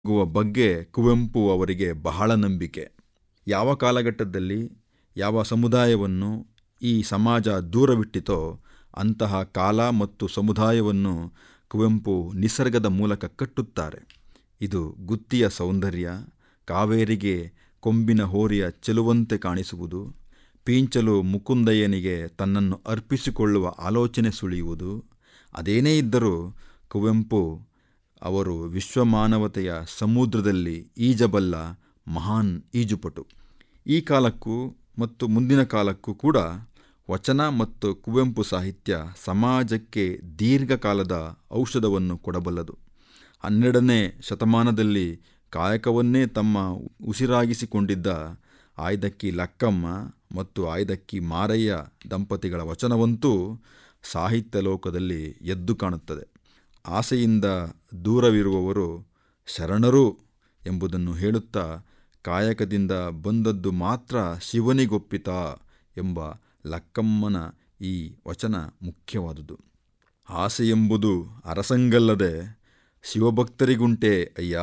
ಆಗುವ ಬಗ್ಗೆ ಕುವೆಂಪು ಅವರಿಗೆ ಬಹಳ ನಂಬಿಕೆ ಯಾವ ಕಾಲಘಟ್ಟದಲ್ಲಿ ಯಾವ ಸಮುದಾಯವನ್ನು ಈ ಸಮಾಜ ದೂರವಿಟ್ಟಿತೋ ಅಂತಹ ಕಾಲ ಮತ್ತು ಸಮುದಾಯವನ್ನು ಕುವೆಂಪು ನಿಸರ್ಗದ ಮೂಲಕ ಕಟ್ಟುತ್ತಾರೆ ಇದು ಗುತ್ತಿಯ ಸೌಂದರ್ಯ ಕಾವೇರಿಗೆ ಕೊಂಬಿನ ಹೋರಿಯ ಚೆಲುವಂತೆ ಕಾಣಿಸುವುದು ಪೀಂಚಲು ಮುಕುಂದಯ್ಯನಿಗೆ ತನ್ನನ್ನು ಅರ್ಪಿಸಿಕೊಳ್ಳುವ ಆಲೋಚನೆ ಸುಳಿಯುವುದು ಅದೇನೇ ಇದ್ದರೂ ಕುವೆಂಪು ಅವರು ವಿಶ್ವಮಾನವತೆಯ ಸಮುದ್ರದಲ್ಲಿ ಈಜಬಲ್ಲ ಮಹಾನ್ ಈಜುಪಟು ಈ ಕಾಲಕ್ಕೂ ಮತ್ತು ಮುಂದಿನ ಕಾಲಕ್ಕೂ ಕೂಡ ವಚನ ಮತ್ತು ಕುವೆಂಪು ಸಾಹಿತ್ಯ ಸಮಾಜಕ್ಕೆ ದೀರ್ಘಕಾಲದ ಔಷಧವನ್ನು ಕೊಡಬಲ್ಲದು ಹನ್ನೆರಡನೇ ಶತಮಾನದಲ್ಲಿ ಕಾಯಕವನ್ನೇ ತಮ್ಮ ಉಸಿರಾಗಿಸಿಕೊಂಡಿದ್ದ ಆಯ್ದಕ್ಕಿ ಲಕ್ಕಮ್ಮ ಮತ್ತು ಆಯ್ದಕ್ಕಿ ಮಾರಯ್ಯ ದಂಪತಿಗಳ ವಚನವಂತೂ ಸಾಹಿತ್ಯ ಲೋಕದಲ್ಲಿ ಎದ್ದು ಕಾಣುತ್ತದೆ ಆಸೆಯಿಂದ ದೂರವಿರುವವರು ಶರಣರು ಎಂಬುದನ್ನು ಹೇಳುತ್ತಾ ಕಾಯಕದಿಂದ ಬಂದದ್ದು ಮಾತ್ರ ಶಿವನಿಗೊಪ್ಪಿತ ಎಂಬ ಲಕ್ಕಮ್ಮನ ಈ ವಚನ ಮುಖ್ಯವಾದುದು ಆಸೆಯೆಂಬುದು ಅರಸಂಗಲ್ಲದೆ ಶಿವಭಕ್ತರಿಗುಂಟೆ ಅಯ್ಯ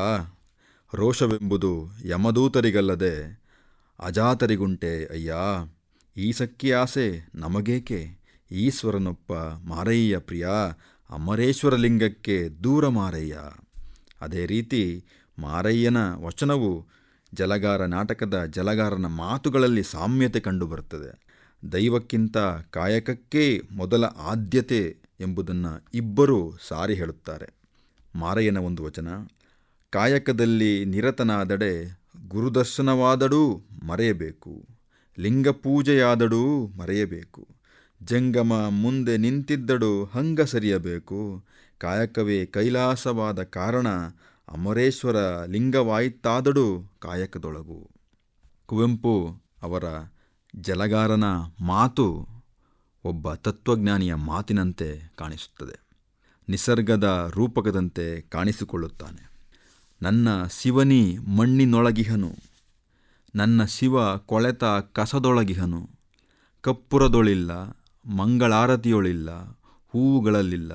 ರೋಷವೆಂಬುದು ಯಮದೂತರಿಗಲ್ಲದೆ ಅಜಾತರಿಗುಂಟೆ ಅಯ್ಯ ಈ ಸಕ್ಕಿ ಆಸೆ ನಮಗೇಕೆ ಈಶ್ವರನೊಪ್ಪ ಮಾರಯ್ಯ ಪ್ರಿಯ ಅಮರೇಶ್ವರ ಲಿಂಗಕ್ಕೆ ದೂರ ಮಾರಯ್ಯ ಅದೇ ರೀತಿ ಮಾರಯ್ಯನ ವಚನವು ಜಲಗಾರ ನಾಟಕದ ಜಲಗಾರನ ಮಾತುಗಳಲ್ಲಿ ಸಾಮ್ಯತೆ ಕಂಡುಬರುತ್ತದೆ ದೈವಕ್ಕಿಂತ ಕಾಯಕಕ್ಕೇ ಮೊದಲ ಆದ್ಯತೆ ಎಂಬುದನ್ನು ಇಬ್ಬರೂ ಸಾರಿ ಹೇಳುತ್ತಾರೆ ಮಾರಯ್ಯನ ಒಂದು ವಚನ ಕಾಯಕದಲ್ಲಿ ನಿರತನಾದಡೆ ಗುರುದರ್ಶನವಾದಡೂ ಮರೆಯಬೇಕು ಲಿಂಗಪೂಜೆಯಾದಡೂ ಮರೆಯಬೇಕು ಜಂಗಮ ಮುಂದೆ ನಿಂತಿದ್ದಡು ಹಂಗ ಸರಿಯಬೇಕು ಕಾಯಕವೇ ಕೈಲಾಸವಾದ ಕಾರಣ ಅಮರೇಶ್ವರ ಲಿಂಗವಾಯಿತಾದಡು ಕಾಯಕದೊಳಗು ಕುವೆಂಪು ಅವರ ಜಲಗಾರನ ಮಾತು ಒಬ್ಬ ತತ್ವಜ್ಞಾನಿಯ ಮಾತಿನಂತೆ ಕಾಣಿಸುತ್ತದೆ ನಿಸರ್ಗದ ರೂಪಕದಂತೆ ಕಾಣಿಸಿಕೊಳ್ಳುತ್ತಾನೆ ನನ್ನ ಶಿವನಿ ಮಣ್ಣಿನೊಳಗಿಹನು ನನ್ನ ಶಿವ ಕೊಳೆತ ಕಸದೊಳಗಿಹನು ಕಪ್ಪುರದೊಳಿಲ್ಲ ಮಂಗಳಾರತಿಯೊಳಿಲ್ಲ ಹೂವುಗಳಲ್ಲಿಲ್ಲ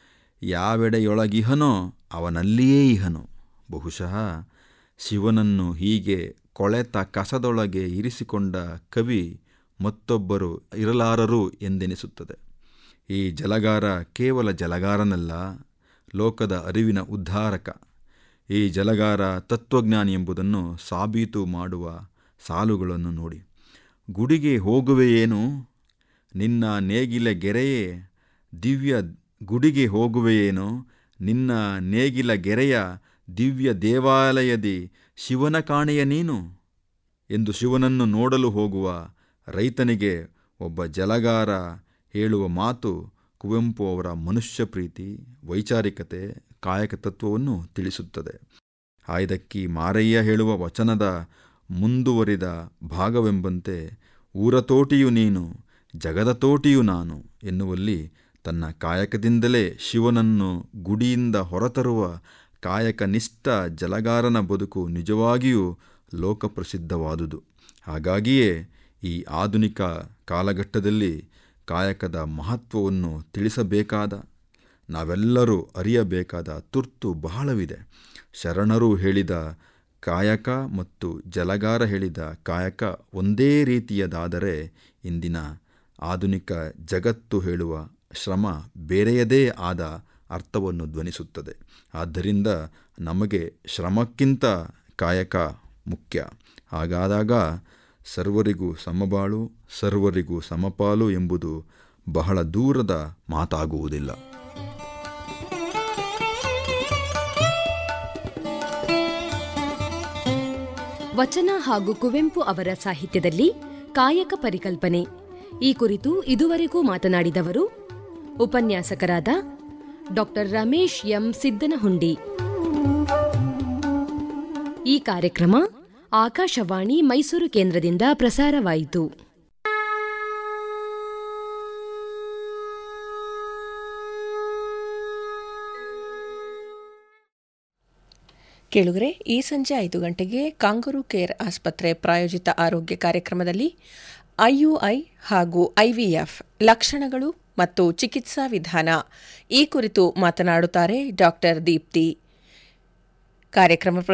ಯಾವೆಡೆಯೊಳಗಿಹನೋ ಅವನಲ್ಲಿಯೇ ಇಹನು ಬಹುಶಃ ಶಿವನನ್ನು ಹೀಗೆ ಕೊಳೆತ ಕಸದೊಳಗೆ ಇರಿಸಿಕೊಂಡ ಕವಿ ಮತ್ತೊಬ್ಬರು ಇರಲಾರರು ಎಂದೆನಿಸುತ್ತದೆ ಈ ಜಲಗಾರ ಕೇವಲ ಜಲಗಾರನಲ್ಲ ಲೋಕದ ಅರಿವಿನ ಉದ್ಧಾರಕ ಈ ಜಲಗಾರ ತತ್ವಜ್ಞಾನಿ ಎಂಬುದನ್ನು ಸಾಬೀತು ಮಾಡುವ ಸಾಲುಗಳನ್ನು ನೋಡಿ ಗುಡಿಗೆ ಹೋಗುವೆಯೇನು ನಿನ್ನ ನೇಗಿಲ ಗೆರೆಯೇ ದಿವ್ಯ ಗುಡಿಗೆ ಹೋಗುವೆಯೇನೋ ನಿನ್ನ ನೇಗಿಲ ಗೆರೆಯ ದಿವ್ಯ ದೇವಾಲಯದಿ ಶಿವನ ಕಾಣೆಯ ನೀನು ಎಂದು ಶಿವನನ್ನು ನೋಡಲು ಹೋಗುವ ರೈತನಿಗೆ ಒಬ್ಬ ಜಲಗಾರ ಹೇಳುವ ಮಾತು ಕುವೆಂಪು ಅವರ ಮನುಷ್ಯ ಪ್ರೀತಿ ವೈಚಾರಿಕತೆ ಕಾಯಕ ತತ್ವವನ್ನು ತಿಳಿಸುತ್ತದೆ ಆಯ್ದಕ್ಕಿ ಮಾರಯ್ಯ ಹೇಳುವ ವಚನದ ಮುಂದುವರಿದ ಭಾಗವೆಂಬಂತೆ ಊರತೋಟಿಯು ನೀನು ಜಗದ ತೋಟಿಯು ನಾನು ಎನ್ನುವಲ್ಲಿ ತನ್ನ ಕಾಯಕದಿಂದಲೇ ಶಿವನನ್ನು ಗುಡಿಯಿಂದ ಹೊರತರುವ ಕಾಯಕನಿಷ್ಠ ಜಲಗಾರನ ಬದುಕು ನಿಜವಾಗಿಯೂ ಲೋಕಪ್ರಸಿದ್ಧವಾದುದು ಹಾಗಾಗಿಯೇ ಈ ಆಧುನಿಕ ಕಾಲಘಟ್ಟದಲ್ಲಿ ಕಾಯಕದ ಮಹತ್ವವನ್ನು ತಿಳಿಸಬೇಕಾದ ನಾವೆಲ್ಲರೂ ಅರಿಯಬೇಕಾದ ತುರ್ತು ಬಹಳವಿದೆ ಶರಣರು ಹೇಳಿದ ಕಾಯಕ ಮತ್ತು ಜಲಗಾರ ಹೇಳಿದ ಕಾಯಕ ಒಂದೇ ರೀತಿಯದಾದರೆ ಇಂದಿನ ಆಧುನಿಕ ಜಗತ್ತು ಹೇಳುವ ಶ್ರಮ ಬೇರೆಯದೇ ಆದ ಅರ್ಥವನ್ನು ಧ್ವನಿಸುತ್ತದೆ ಆದ್ದರಿಂದ ನಮಗೆ ಶ್ರಮಕ್ಕಿಂತ ಕಾಯಕ ಮುಖ್ಯ ಹಾಗಾದಾಗ ಸರ್ವರಿಗೂ ಸಮಬಾಳು ಸರ್ವರಿಗೂ ಸಮಪಾಲು ಎಂಬುದು ಬಹಳ ದೂರದ ಮಾತಾಗುವುದಿಲ್ಲ ವಚನ ಹಾಗೂ ಕುವೆಂಪು ಅವರ ಸಾಹಿತ್ಯದಲ್ಲಿ ಕಾಯಕ ಪರಿಕಲ್ಪನೆ ಈ ಕುರಿತು ಇದುವರೆಗೂ ಮಾತನಾಡಿದವರು ಉಪನ್ಯಾಸಕರಾದ ಡಾಕ್ಟರ್ ರಮೇಶ್ ಎಂ ಸಿದ್ದನಹುಂಡಿ ಈ ಕಾರ್ಯಕ್ರಮ ಆಕಾಶವಾಣಿ ಮೈಸೂರು ಕೇಂದ್ರದಿಂದ ಪ್ರಸಾರವಾಯಿತು ಕೇಳುಗರೆ ಈ ಸಂಜೆ ಐದು ಗಂಟೆಗೆ ಕಾಂಗರು ಕೇರ್ ಆಸ್ಪತ್ರೆ ಪ್ರಾಯೋಜಿತ ಆರೋಗ್ಯ ಕಾರ್ಯಕ್ರಮದಲ್ಲಿ ಐಯುಐ ಹಾಗೂ ಐವಿಎಫ್ ಲಕ್ಷಣಗಳು ಮತ್ತು ಚಿಕಿತ್ಸಾ ವಿಧಾನ ಈ ಕುರಿತು ಮಾತನಾಡುತ್ತಾರೆ ಡಾಕ್ಟರ್ ದೀಪ್ತಿ ಕಾರ್ಯಕ್ರಮ